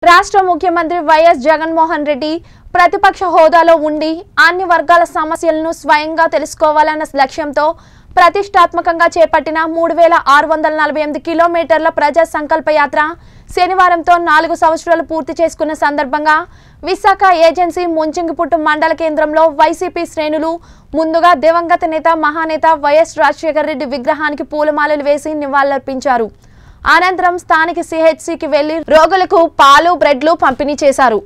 రాష్ట్ర ముఖ్యమంత్రి వైఎస్ జగన్మోహన్ రెడ్డి ప్రతిపక్ష హోదాలో ఉండి అన్ని వర్గాల సమస్యలను స్వయంగా తెలుసుకోవాలన్న లక్ష్యంతో ప్రతిష్టాత్మకంగా చేపట్టిన మూడు వేల ఆరు వందల నలభై ఎనిమిది కిలోమీటర్ల ప్రజా సంకల్ప యాత్ర శనివారంతో నాలుగు సంవత్సరాలు పూర్తి చేసుకున్న సందర్భంగా విశాఖ ఏజెన్సీ ముంచింగిపుట్టు మండల కేంద్రంలో వైసీపీ శ్రేణులు ముందుగా దివంగత నేత మహానేత వైఎస్ రాజశేఖర రెడ్డి విగ్రహానికి పూలమాలలు వేసి నివాళులర్పించారు అనంతరం స్థానిక సిహెచ్సికి వెళ్లి రోగులకు పాలు బ్రెడ్లు పంపిణీ చేశారు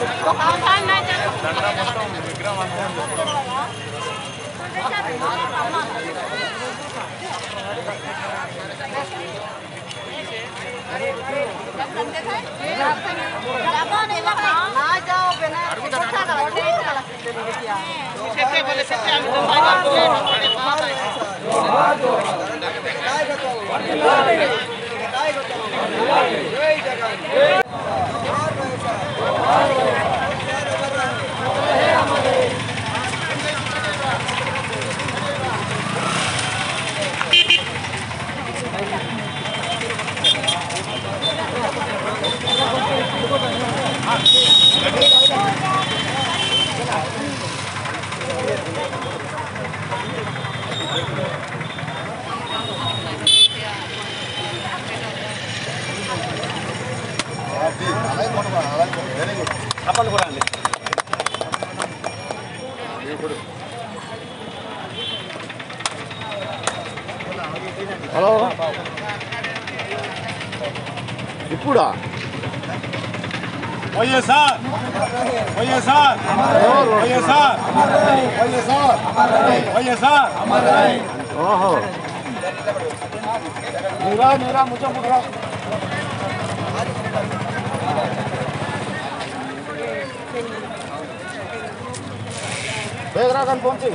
హలో ఇప్పుడా వైఎస్ఆర్ వైఎస్ఆర్ వైఎస్ఆర్ వైఎస్ఆర్ ఓహో మీరా మీరా ముచ్చం ముట్రా బేగరా కానీ పంచి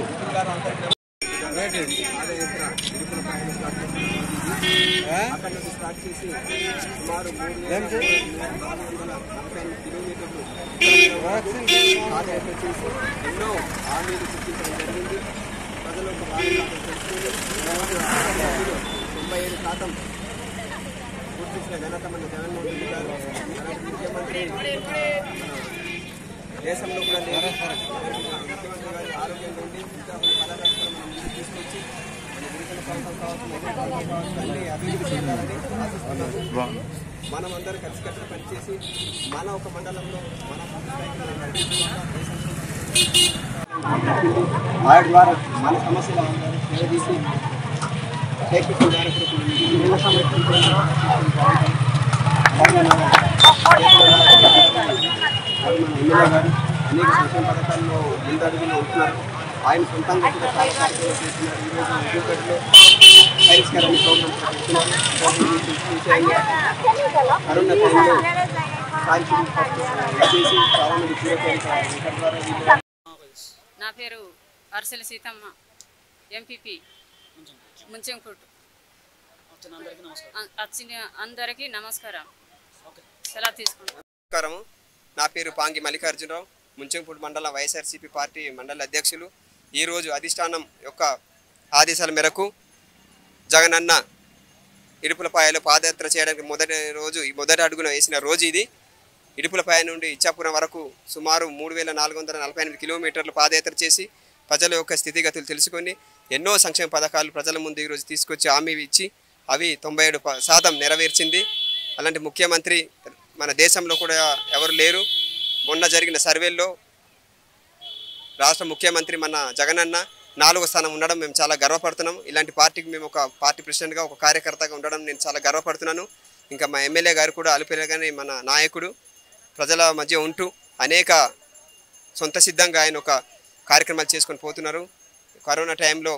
అక్కడ నుంచి స్టార్ట్ చేసి సుమారు మూడు వేల నాలుగు వందల నలభై ఎనిమిది కిలోమీటర్లు పాదయాత్ర చేసి ఎన్నో హామీలు చూపించడం జరిగింది ప్రజలు ఒక భాగంగా తెలుసుకుని ఈరోజు ఆంధ్రప్రదేశ్లో తొంభై ఏడు శాతం గుర్తించిన ఘనత మన జగన్మోహన్ రెడ్డి గారు అలాంటి ముఖ్యమంత్రి మన దేశంలో కూడా లేదు ముఖ్యమంత్రి గారి ఆరోగ్యంగా ఉండి ఇంకా కొన్ని పథకాలు కూడా మనం ముందుకు తీసుకొచ్చి మన గిరిజన ప్రాంతం కావచ్చు మహిళా ప్రాంతం కావచ్చు అన్ని అభివృద్ధి చెందాలని ఆశిస్తున్నాము మనం అందరూ కలిసికట్టుగా పనిచేసి మన ఒక మండలంలో మన వాటి ద్వారా మన సమస్యలు అందరూ నిలదీసి టేకింగ్ ద్వారా కూడా కొన్ని ఇళ్ళ సమస్యలు కూడా అలాగే మన అది మన ఎమ్మెల్యే గారు అనేక సంక్షేమ పథకాల్లో ముందడుగులు ఉంటున్నారు ఆయన సొంతంగా కూడా చాలా కార్యక్రమాలు చేస్తున్నారు ఈరోజు విజయపేటలో పరిష్కారాన్ని ప్రోగ్రామ్ చేస్తున్నారు కరోనా టైంలో సాయంత్రం చేసి చాలా మంది జీవకోరిక ఇక్కడ ద్వారా వీళ్ళు నా పేరు అరసలి సీతమ్మ ఎంపీపీ ముంచెంకోట అ- వచ్చిన అందరికీ నమస్కారం సెలవు తీసుకుంటాం నమస్కారం నా పేరు పాంగి మల్లికార్జునరావు ముంచెంపూడి మండలం వైఎస్ఆర్సీపీ పార్టీ మండల అధ్యక్షులు ఈరోజు అధిష్టానం యొక్క ఆదేశాల మేరకు జగనన్న ఇడుపులపాయలో పాదయాత్ర చేయడానికి మొదటి రోజు ఈ మొదటి అడుగున వేసిన రోజు ఇది ఇడుపులపాయ నుండి ఇచ్చాపురం వరకు సుమారు మూడు వేల నాలుగు వందల నలభై ఎనిమిది కిలోమీటర్లు పాదయాత్ర చేసి ప్రజల యొక్క స్థితిగతులు తెలుసుకొని ఎన్నో సంక్షేమ పథకాలు ప్రజల ముందు ఈరోజు తీసుకొచ్చి హామీ ఇచ్చి అవి తొంభై ఏడు ప- శాతం నెరవేర్చింది అలాంటి ముఖ్యమంత్రి మన దేశంలో కూడా ఎవరు లేరు మొన్న జరిగిన సర్వేల్లో రాష్ట్ర ముఖ్యమంత్రి మన జగనన్న నాలుగో స్థానం ఉండడం మేము చాలా గర్వపడుతున్నాం ఇలాంటి పార్టీకి మేము ఒక పార్టీ ప్రెసిడెంట్గా ఒక కార్యకర్తగా ఉండడం నేను చాలా గర్వపడుతున్నాను ఇంకా మా ఎమ్మెల్యే గారు కూడా అలుపెరగానే మన నాయకుడు ప్రజల మధ్య ఉంటూ అనేక సొంత సిద్ధంగా ఆయన ఒక కార్యక్రమాలు చేసుకొని పోతున్నారు కరోనా టైంలో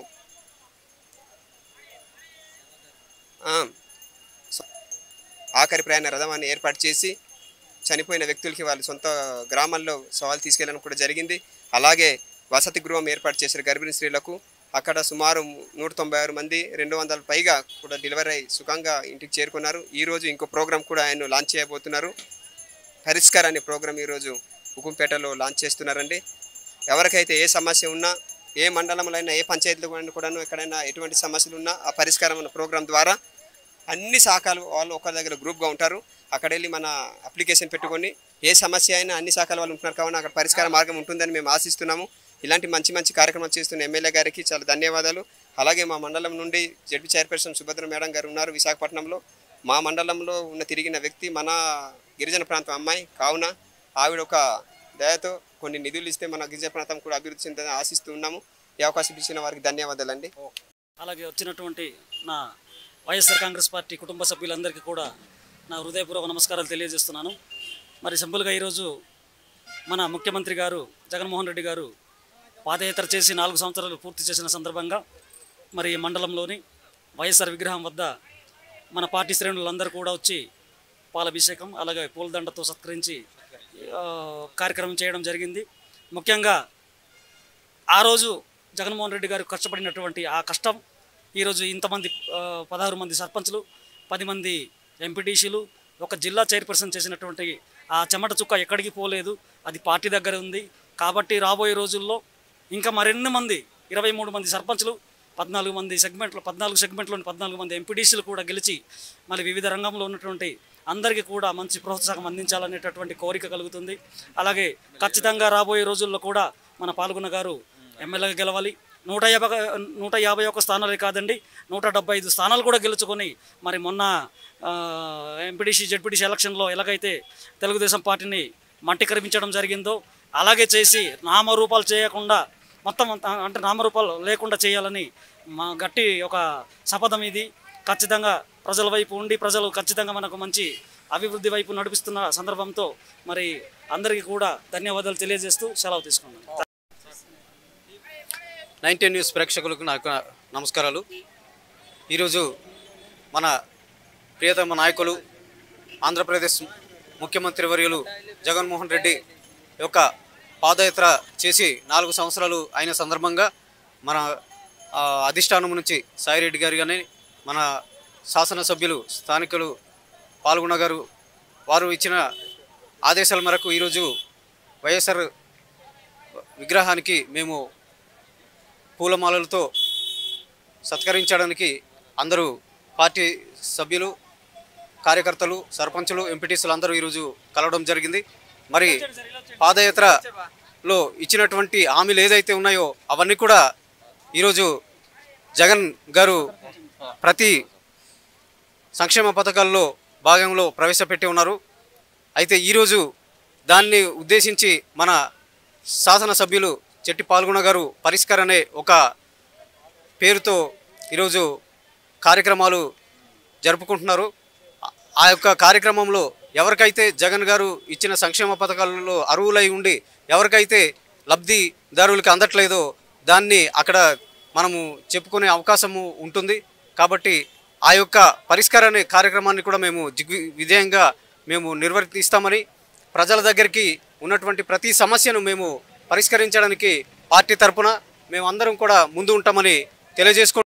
ఆ, స- ఆఖరి ప్రయాణ రథమాన్ని ఏర్పాటు చేసి చనిపోయిన వ్యక్తులకి వాళ్ళ సొంత గ్రామాల్లో సవాల్ తీసుకెళ్ళడం కూడా జరిగింది అలాగే వసతి గృహం ఏర్పాటు చేశారు గర్భిణీ స్త్రీలకు అక్కడ సుమారు నూట తొంభై ఆరు మంది రెండు వందల పైగా కూడా డెలివరీ అయి సుఖంగా ఇంటికి చేరుకున్నారు ఈరోజు ఇంకో ప్రోగ్రాం కూడా ఆయన లాంచ్ చేయబోతున్నారు పరిష్కార్ అనే ప్రోగ్రాం ఈరోజు ఉకుంపేటలో లాంచ్ చేస్తున్నారండి ఎవరికైతే ఏ సమస్య ఉన్నా ఏ మండలంలో అయినా ఏ పంచాయతీలో కూడాను ఎక్కడైనా ఎటువంటి సమస్యలు ఉన్నా ఆ పరిష్కారం అన్న ప్రోగ్రాం ద్వారా అన్ని శాఖలు వాళ్ళు ఒక దగ్గర గ్రూప్గా ఉంటారు అక్కడ వెళ్ళి మన అప్లికేషన్ పెట్టుకొని ఏ సమస్య అయినా అన్ని శాఖల వాళ్ళు ఉంటున్నారు కాబట్టి అక్కడ పరిష్కార మార్గం ఉంటుందని మేము ఆశిస్తున్నాము ఇలాంటి మంచి మంచి కార్యక్రమాలు చేస్తున్న ఎమ్మెల్యే గారికి చాలా ధన్యవాదాలు అలాగే మా మండలం నుండి జడ్పీ చైర్పర్సన్ సుభద్ర మేడం గారు ఉన్నారు విశాఖపట్నంలో మా మండలంలో ఉన్న తిరిగిన వ్యక్తి మన గిరిజన ప్రాంతం అమ్మాయి కావున ఆవిడ ఒక దయతో కొన్ని నిధులు ఇస్తే మన గిరిజన ప్రాంతం కూడా అభివృద్ధి చెందని ఆశిస్తూ ఉన్నాము ఈ అవకాశం ఇచ్చిన వారికి ధన్యవాదాలండి అలాగే వచ్చినటువంటి నా వైఎస్ఆర్ కాంగ్రెస్ పార్టీ కుటుంబ సభ్యులందరికీ కూడా నా హృదయపూర్వక నమస్కారాలు తెలియజేస్తున్నాను మరి సింపుల్గా ఈరోజు మన ముఖ్యమంత్రి గారు జగన్మోహన్ రెడ్డి గారు పాదయాత్ర చేసి నాలుగు సంవత్సరాలు పూర్తి చేసిన సందర్భంగా మరి ఈ మండలంలోని వైఎస్ఆర్ విగ్రహం వద్ద మన పార్టీ శ్రేణులందరూ కూడా వచ్చి పాలాభిషేకం అలాగే పూలదండతో సత్కరించి ఆ, కార్యక్రమం చేయడం జరిగింది ముఖ్యంగా ఆ రోజు జగన్మోహన్ రెడ్డి గారు కష్టపడినటువంటి ఆ కష్టం ఈరోజు ఇంతమంది ఆ, పదహారు మంది సర్పంచ్లు పది మంది ఎంపీటీసీలు ఒక జిల్లా చైర్పర్సన్ చేసినటువంటి ఆ చెమట చుక్క ఎక్కడికి పోలేదు అది పార్టీ దగ్గర ఉంది కాబట్టి రాబోయే రోజుల్లో ఇంకా మరెన్ని మంది ఇరవై మూడు మంది సర్పంచ్లు పద్నాలుగు మంది సెగ్మెంట్లు పద్నాలుగు సెగ్మెంట్లోని పద్నాలుగు మంది ఎంపీటీసీలు కూడా గెలిచి మరి వివిధ రంగంలో ఉన్నటువంటి అందరికీ కూడా మంచి ప్రోత్సాహం అందించాలనేటటువంటి కోరిక కలుగుతుంది అలాగే ఖచ్చితంగా రాబోయే రోజుల్లో కూడా మన పాల్గొన్న గారు ఎమ్మెల్యేగా గెలవాలి నూట యాభై నూట యాభై ఒక్క స్థానాలే కాదండి నూట డెబ్బై ఐదు స్థానాలు కూడా గెలుచుకొని మరి మొన్న ఎంపీడీసీ జెడ్పీటీసీ ఎలక్షన్లో ఎలాగైతే తెలుగుదేశం పార్టీని మంటికరించడం జరిగిందో అలాగే చేసి నామరూపాలు చేయకుండా మొత్తం అంతా- అంటే నామరూపాలు లేకుండా చేయాలని మా గట్టి ఒక శపథం ఇది ఖచ్చితంగా ప్రజల వైపు ఉండి ప్రజలు ఖచ్చితంగా మనకు మంచి అభివృద్ధి వైపు నడిపిస్తున్న సందర్భంతో మరి అందరికీ కూడా ధన్యవాదాలు తెలియజేస్తూ సెలవు తీసుకున్నాను నైన్టీన్ న్యూస్ ప్రేక్షకులకు నాకు నమస్కారాలు ఈరోజు మన ప్రియతమ నాయకులు ఆంధ్రప్రదేశ్ ముఖ్యమంత్రి వర్యులు జగన్మోహన్ రెడ్డి యొక్క పాదయాత్ర చేసి నాలుగు సంవత్సరాలు అయిన సందర్భంగా మన ఆ, అధిష్టానం నుంచి సాయిరెడ్డి గారు కానీ మన శాసనసభ్యులు స్థానికులు పాల్గొన్న గారు వారు ఇచ్చిన ఆదేశాల మేరకు ఈరోజు వైఎస్ఆర్ విగ్రహానికి మేము పూలమాలలతో సత్కరించడానికి అందరూ పార్టీ సభ్యులు కార్యకర్తలు సర్పంచులు ఎంపీటీసీలు అందరూ ఈరోజు కలవడం జరిగింది మరి పాదయాత్రలో ఇచ్చినటువంటి హామీలు ఏదైతే ఉన్నాయో అవన్నీ కూడా ఈరోజు జగన్ గారు ప్రతి సంక్షేమ పథకాల్లో భాగంలో ప్రవేశపెట్టి ఉన్నారు అయితే ఈరోజు దాన్ని ఉద్దేశించి మన శాసనసభ్యులు చెట్టి పాల్గొన గారు పరిష్కార్ అనే ఒక పేరుతో ఈరోజు కార్యక్రమాలు జరుపుకుంటున్నారు ఆ- ఆ యొక్క కార్యక్రమంలో ఎవరికైతే జగన్ గారు ఇచ్చిన సంక్షేమ పథకాలలో అర్హులై ఉండి ఎవరికైతే లబ్ధిదారులకి అందట్లేదో దాన్ని అక్కడ మనము చెప్పుకునే అవకాశము ఉంటుంది కాబట్టి ఆ యొక్క పరిష్కార అనే కార్యక్రమాన్ని కూడా మేము దిగ్వి విజయంగా మేము నిర్వర్తిస్తామని ప్రజల దగ్గరికి ఉన్నటువంటి ప్రతి సమస్యను మేము పరిష్కరించడానికి పార్టీ తరపున మేమందరం కూడా ముందు ఉంటామని తెలియజేసుకుంటాం